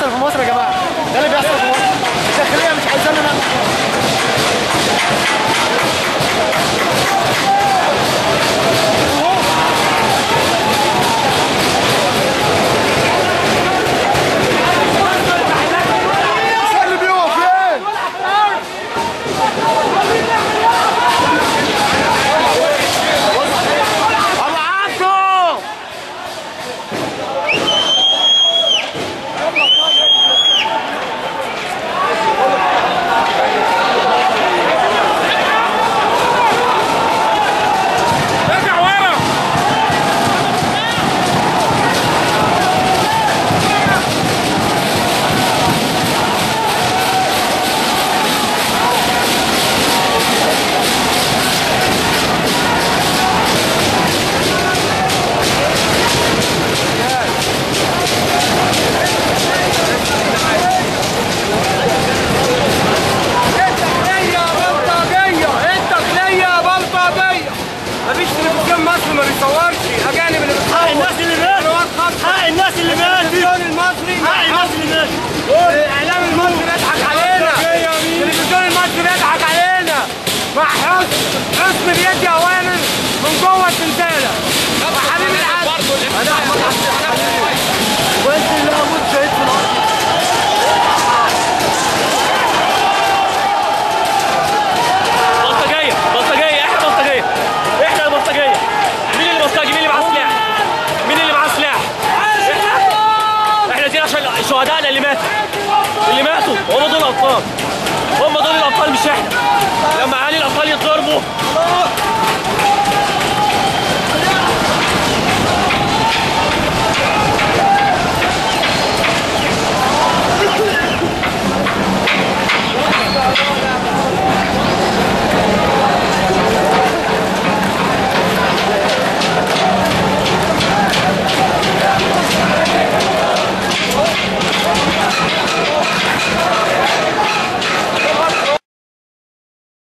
بيحصل في مصر يا جماعه ده اللي بيحصل في مصر الداخليه مش عايزانا نعمل اللي بيقف فين؟ ابو عبده ارجع ورا الداخلية بلطجية الداخلية بلطجية مفيش تلفزيون مصري ما بيصورش الأجانب اللي بتصور الناس اللي ماتت قنوات خاصة حق الناس اللي ماتت التلفزيون المصري حق الناس اللي ماتت الإعلام المصري بيضحك علينا التلفزيون المصري بيضحك علينا مع حسن حسن بيدي أوامر